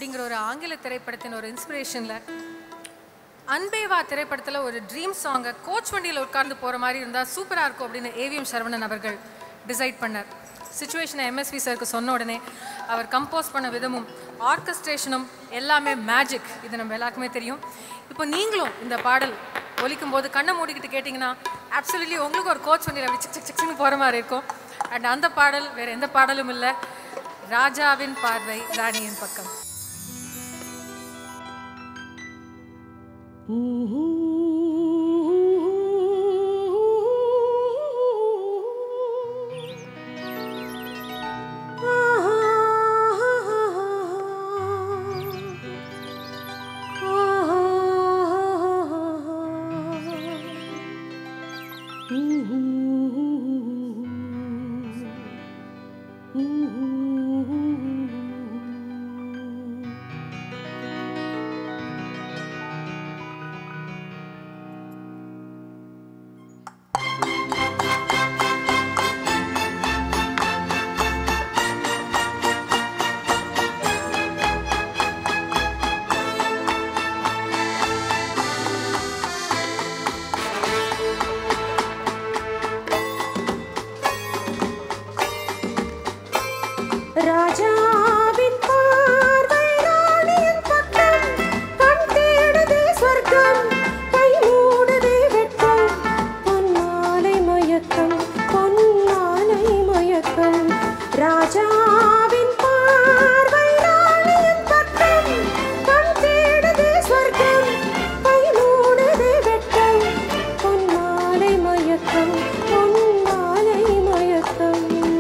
அப்படிங்கிற ஒரு ஆங்கில திரைப்படத்தின் ஒரு இன்ஸ்பிரேஷனில் அன்பேவா திரைப்படத்தில் ஒரு ட்ரீம் சாங்கை கோச் வண்டியில் உட்கார்ந்து போகிற மாதிரி இருந்தால் சூப்பராக இருக்கும் அப்படின்னு ஏவிஎம் சரவணன் அவர்கள் டிசைட் பண்ணார் சுச்சுவேஷனை எம்எஸ்வி சாருக்கு சொன்ன உடனே அவர் கம்போஸ் பண்ண விதமும் ஆர்கஸ்ட்ரேஷனும் எல்லாமே மேஜிக் இது நம்ம எல்லாருக்குமே தெரியும் இப்போ நீங்களும் இந்த பாடல் ஒலிக்கும் போது கண்ணை மூடிக்கிட்டு கேட்டிங்கன்னா அப்சல்யூட்லி உங்களுக்கு ஒரு கோச் வண்டியில் அப்படி சிக் சிக் சிக்னு போகிற மாதிரி இருக்கும் அண்ட் அந்த பாடல் வேறு எந்த பாடலும் இல்லை ராஜாவின் பார்வை ராணியின் பக்கம் ராஜாவின் பார்வை ராணியின் பக்கம் கண் தேடுதே சொர்க்கம் கை மூடுதே வெட்கம் பொன்னாலை மயக்கம் பொன்னாலை மயக்கம் ராஜாவின் பார்வை ராணியின் பக்கம் கண் தேடுதே சொர்க்கம் கை மூடுதே வெட்கம் பொன்னாலை மயக்கம் பொன்னாலை மயக்கம்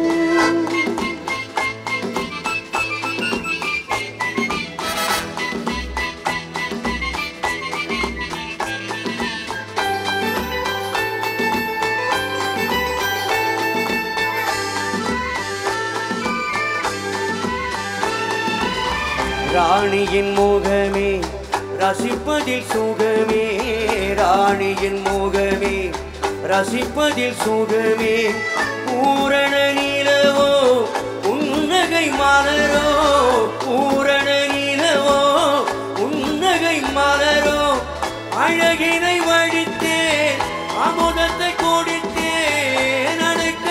ராணியின் முகமே ரசிப்பதில் சுகமே ராணியின் முகமே ரசிப்பதில் சுகமே பூரண நிலவோ உன்னகை மலரோ பூரண நிலவோ உன்னகை மலரோ அழகினை வழித்தேன் அமுதத்தை கொடுத்தேன் அணைக்க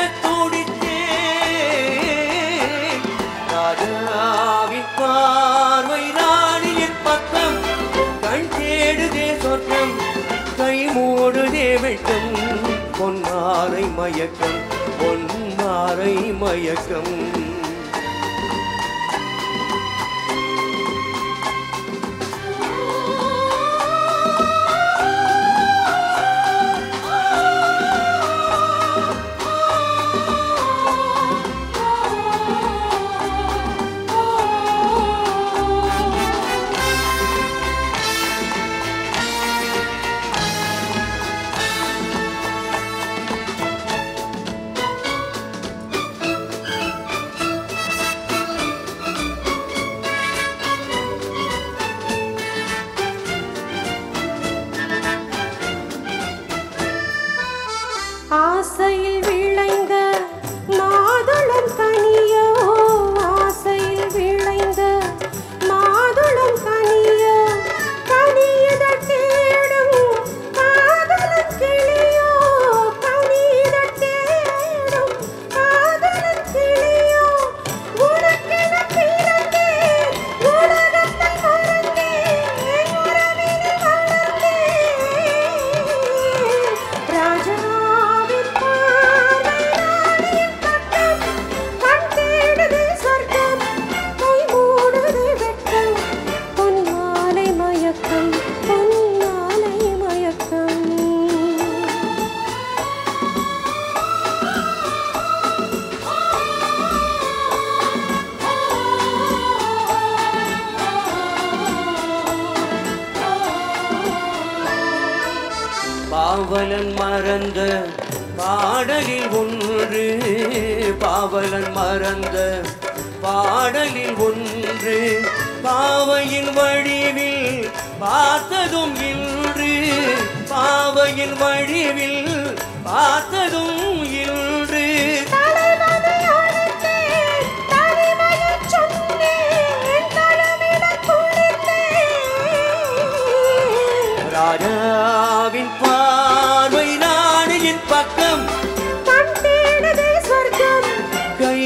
துடித்தேன் ராஜாவின் பார்வை ராணியின் பக்கம் கண் தேடுதே சொர்க்கம் கை மூடுதே வெட்கம் பொன்னாரை மயக்கம் பொன்னாரை மயக்கம் ஆசையில் விளைந்த மாதுளம் கனியோ ஆசையில் விளைந்த மாதுளம் கனியோ கனியதழ் தேடும் காதலன் கிளியோ கனியதழ் தேடும் காதலன் கிளியோ உனக்கென பிறந்தேன் உலகத்தை மறந்தேன் உறவினில் வளர்ந்தேன் ராஜாவின் பார்வை ராணியின் பக்கம் கண் தேடுதே சொர்க்கம் கை மூடுதே வெட்கம் பொன்மாலை மயக்கம் பொன்மாலை மயக்கம் பாவலன் மறந்த பாடலில் ஒன்று பாவலன் மறந்த பாடலில் ஒன்று பாவையின் வடிவில் பார்த்ததும் இன்று பாவையின் வடிவில் பார்த்ததும் இன்று தலைமதை அழைத்தேன், தனிமையைச் சொன்னேன், தழுவிடச்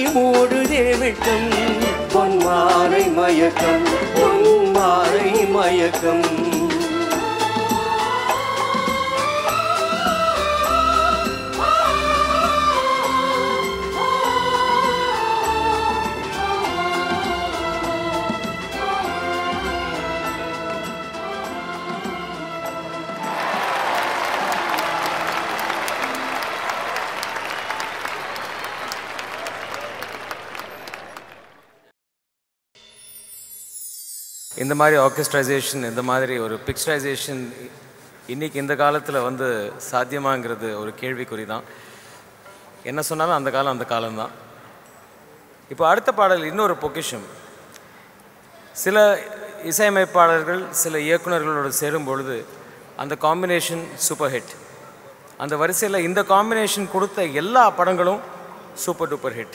மூடுதே வெட்கம் பொன்மாலை மயக்கம் பொன்மாலை மயக்கம் இந்த மாதிரி ஆர்கெஸ்ட்ரைசேஷன் இந்த மாதிரி ஒரு பிக்சரைசேஷன் இன்னைக்கு இந்த காலத்தில் வந்து சாத்தியமாங்கிறது ஒரு கேள்விக்குறி தான் என்ன சொன்னாலும் அந்த காலம் அந்த காலம்தான் இப்போ அடுத்த பாடல் இன்னொரு பொக்கிஷம் சில இசையமைப்பாளர்கள் சில இயக்குனர்களோடு சேரும் பொழுது அந்த காம்பினேஷன் சூப்பர் ஹிட் அந்த வரிசையில் இந்த காம்பினேஷன் கொடுத்த எல்லா படங்களும் super duper hit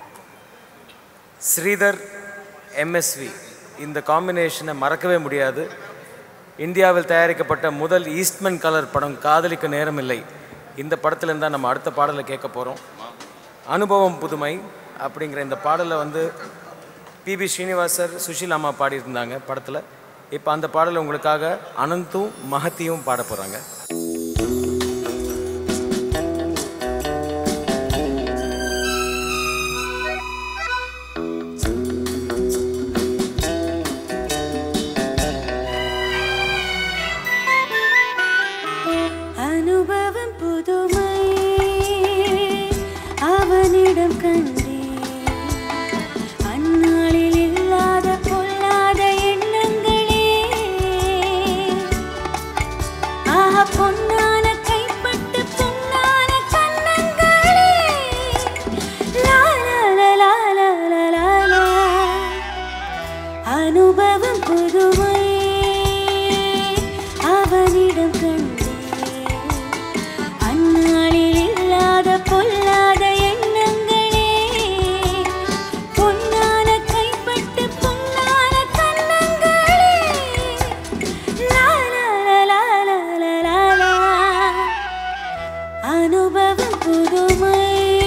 Sridhar MSV இந்த காம்பினேஷனை மறக்கவே முடியாது இந்தியாவில் தயாரிக்கப்பட்ட முதல் ஈஸ்ட்மன் கலர் படம் காதலிக்க நேரமில்லை இந்த படத்துலேருந்து தான் நம்ம அடுத்த பாடலை கேட்க போகிறோம் அனுபவம் புதுமை அப்படிங்கிற இந்த பாடலை வந்து பிபி ஸ்ரீனிவாசர் சுஷீல் அம்மா பாடியிருந்தாங்க படத்தில் இப்போ அந்த பாடலை உங்களுக்காக அனந்தும் மகத்தியும் பாட போகிறாங்க அனுபவம் புதுமை அவனிடம் கண்டேன் அந்நாளில் இல்லாத பொல்லாத எண்ணங்களே ஆஹா பொன்னான கைப்பட்டு பொன்னான கண்ணங்களே லா லா லா லா லா லா லா லா. அனுபவம் புதுமை அவனிடம் கண்டேன் அந்நாளில் இல்லாத பொல்லாத எண்ணங்களே பொன்னான கைப்பட்டு பொன்னான கண்ணங்களே லா லா லா லா லா லா லா. அனுபவம் புதுமை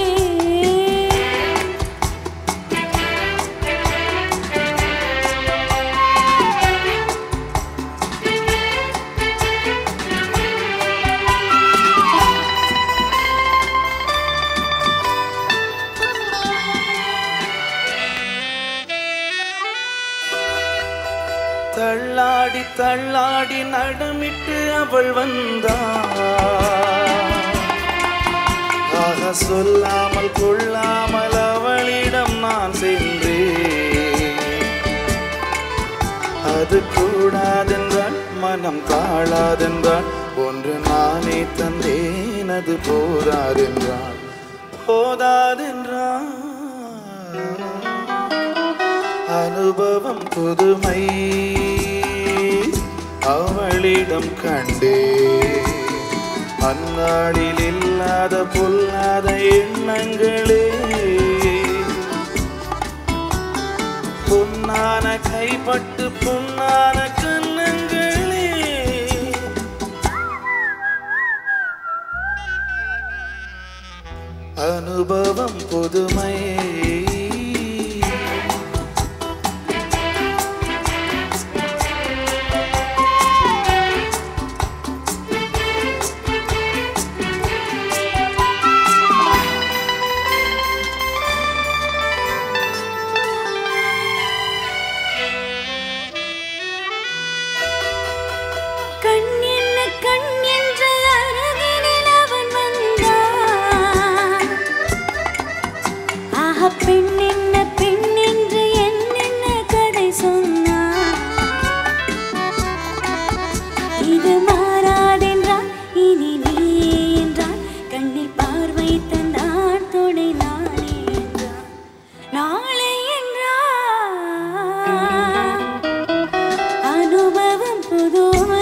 தள்ளாடி தள்ளாடி நடமிட்டு அவள் வந்தாள் ஆக சொல்லாமல் கொள்ளாமல் அவளிடம் நான் சென்றேன் அது கூடாதென்றால் மனம் தாழாதென்றால் ஒன்று நானே தந்தேன் அது போதாதென்றால் போதாதென்றால் அனுபவம் புதுமை அவளிடம் கண்டே அந்நாளில் இல்லாத பொல்லாத எண்ணங்களே பொன்னான கைப்பட்டு பொன்னான கண்ணங்களே அனுபவம் புதுமை கண் என்ன கண் என்ற அருகினில் அவன் வந்தான் ஆஹா பெண் என்ன பெண் என்று என்னென்ன கதை சொன்னான் இது மாறாதென்றால் இனி நீ என்றான் கண்ணில் பார்வை தந்தான் துணை நானே என்றான் நாளை என்றான் அனுபவம் புதுமை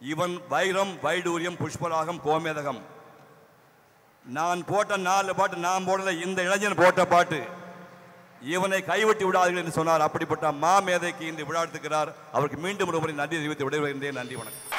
இவன் வைரம் வைடூரியம் புஷ்பராகம் கோமேதகம் நான் போட்ட நாலு பாட்டு நான் போடல இந்த இளைஞன் போட்ட பாட்டு இவனை கைவிட்டு விடாதீர்கள் என்று சொன்னார் அப்படிப்பட்ட மாமேதைக்கு இன்று விழா எடுத்துக்கிறார் அவருக்கு மீண்டும் ஒரு முறை நன்றி தெரிவித்து விடைபெறுகின்றேன் நன்றி வணக்கம்